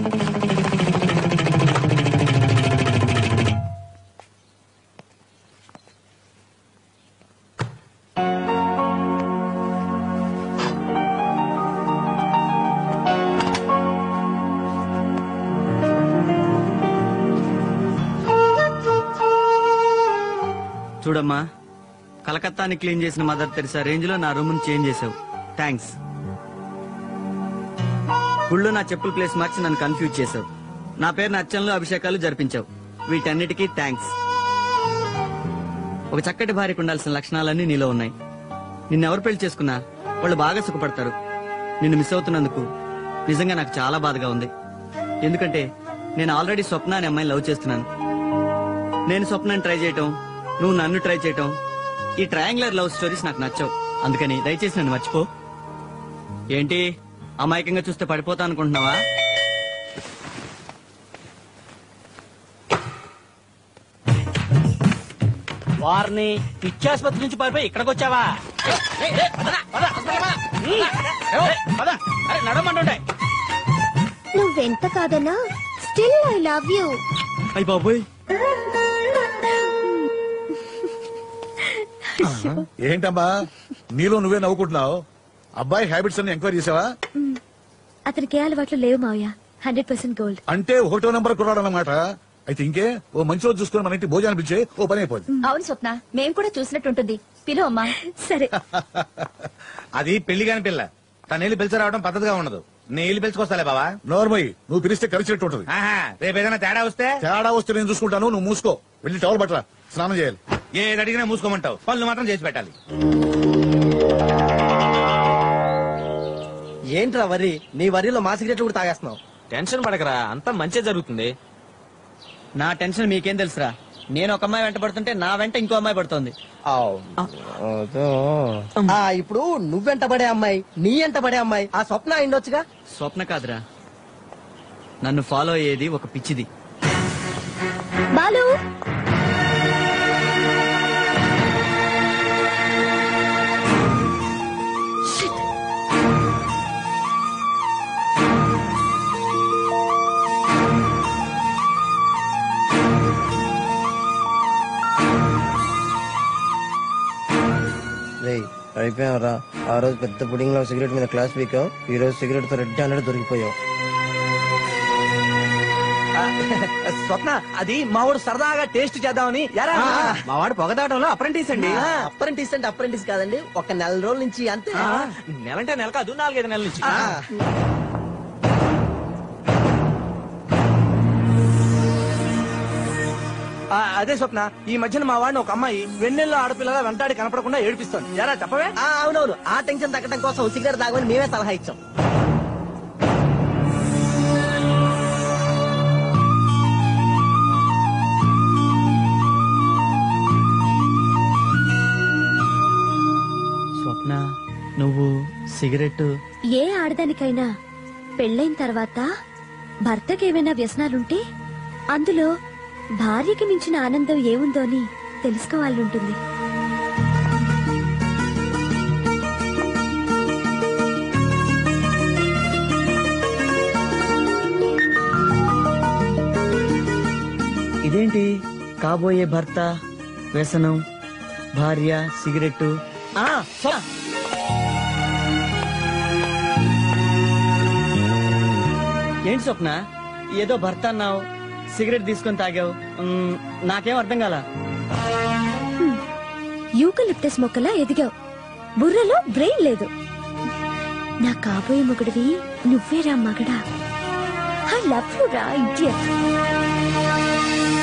చూడమ్మా కలకత్తాని క్లీన్ చేసిన మదర్ తెరిసా రేంజ్ లో నా రూమ్ చేంజ్ చేసావు థ్యాంక్స్ గుళ్ళో నా చెప్పుల ప్లేస్ మార్చి నన్ను కన్ఫ్యూజ్ చేసావు నా పేరు అర్చనలు అభిషేకాలు జరిపించావు వీటన్నిటికీ థ్యాంక్స్ ఒక చక్కటి భార్యకు ఉండాల్సిన లక్షణాలన్నీ నీలో ఉన్నాయి నిన్నెవరు పెళ్లి చేసుకున్నా వాళ్ళు బాగా సుఖపడతారు నిన్ను మిస్ అవుతున్నందుకు నిజంగా నాకు చాలా బాధగా ఉంది ఎందుకంటే నేను ఆల్రెడీ స్వప్న అనే అమ్మాయిని లవ్ చేస్తున్నాను నేను స్వప్నాన్ని ట్రై చేయటం నువ్వు నన్ను ట్రై చేయటం ఈ ట్రయాంగులర్ లవ్ స్టోరీస్ నాకు నచ్చవు అందుకని దయచేసి నన్ను మర్చిపో ఏంటి అమాయకంగా చూస్తే పడిపోతా అనుకుంటున్నావా వారిని పిచ్చాసుపత్రి నుంచి పారిపోయి ఇక్కడికి వచ్చావా నడమంటుండే నువ్వెంత కాదన్నా స్టిల్ ఐ లవ్ యూ అయ్యి బాబోయ్ ఏంటమ్మా నీలో నువ్వే నవ్వుకుంటున్నావు అబ్బాయి హ్యాబిట్స్ అన్ని ఎంక్వైరీ చేసావా అతనికి ఏ అలవాట్లు లేవు మావయ్య హండ్రెడ్ పర్సెంట్ గోల్డ్ అంటే ఒకటో నంబర్ కుర్రాడు అన్నమాట అయితే ఇంకే ఓ మంచి రోజు చూసుకుని మన ఇంటి భోజనం పిలిచే ఓ పని అయిపోద్ది అవును స్వప్న మేము కూడా చూసినట్టుంటుంది పిలువు అమ్మా సరే అది పెళ్లి కాని పిల్ల తన వెళ్ళి పిలిచి రావడం పద్ధతిగా ఉండదు నేను వెళ్ళి పిలుచుకొస్తాలే బావా నోర్మయ్య నువ్వు పిలిస్తే కలిసినట్టు ఉంటుంది ఆహా రేపు ఏదైనా తేడా వస్తే తేడా వస్తే నేను చూసుకుంటాను నువ్వు మూసుకో వెళ్ళి టవల్ పట్టరా స్నానం చేయాలి ఏది అడిగినా మూసుకోమంటావు పనులు మాత్రం చేసి పెట్టాలి ఏంట్రా వరి నీ వరిలో మా సిగరెట్లు కూడా తాగేస్తున్నావు టెన్షన్ పడకరా అంతా మంచి జరుగుతుంది నా టెన్షన్ మీకేం తెలుసురా నేను ఒక అమ్మాయి వెంట పడుతుంటే నా వెంట ఇంకో అమ్మాయి పడుతోంది ఆ ఇప్పుడు నువ్వెంట పడే అమ్మాయి నీ ఎంట పడే అమ్మాయి ఆ స్వప్న అయిండొచ్చుగా స్వప్న కాదురా నన్ను ఫాలో అయ్యేది ఒక పిచ్చిది బాలు రేయ్ అయిపోయావరా ఆ రోజు పెద్ద పుడింగ్ లో సిగరెట్ మీద క్లాస్ పీకావు ఈ రోజు సిగరెట్ తో రెడ్ హండ్రెడ్ దొరికిపోయావు స్వప్న అది మా వాడు సరదాగా టేస్ట్ చేద్దామని ఎరా మా వాడు పొగదాటంలో అప్రెంటిస్ అండి అప్రెంటిస్ అంటే అప్రెంటిస్ కాదండి ఒక నెల రోజుల నుంచి అంతే నెలంటే నెల కాదు నాలుగైదు నెలల నుంచి ఆ. ఆ, అదే స్వప్న ఈ మధ్యన మా వాడిని ఒక అమ్మాయి వెన్నెల్లో ఆడపిల్లగా వెంటాడి కనపడకుండా ఏడిపిస్తోంది ఎరా చెప్పవే అవునవును ఆ టెన్షన్ తగ్గడం కోసం సిగరెట్ తాగమని మేమే సలహా ఇచ్చాం స్వప్న నువ్వు సిగరెట్ ఏ ఆడదానికైనా పెళ్ళైన తర్వాత భర్తకి ఏమైనా వ్యసనాలుంటే అందులో భార్యకి మించిన ఆనందం ఏముందో అని తెలుసుకోవాలంటుంది ఇదేంటి కాబోయే భర్త వ్యసనం భార్య సిగరెట్టు ఆ, స్వప్న ఏంటి స్వప్న ఏదో భర్త అన్నావు సిగరెట్ తీసుకొని తాగావు మ్, నాకేం అర్థం కాల యూకలిప్టస్ మొక్కలా ఎదిగావు బుర్రలో బ్రెయిన్ లేదు నా కాబోయే మొగుడివి నువ్వేరా మగడా ఐ లవ్ యు రా ఇడియట్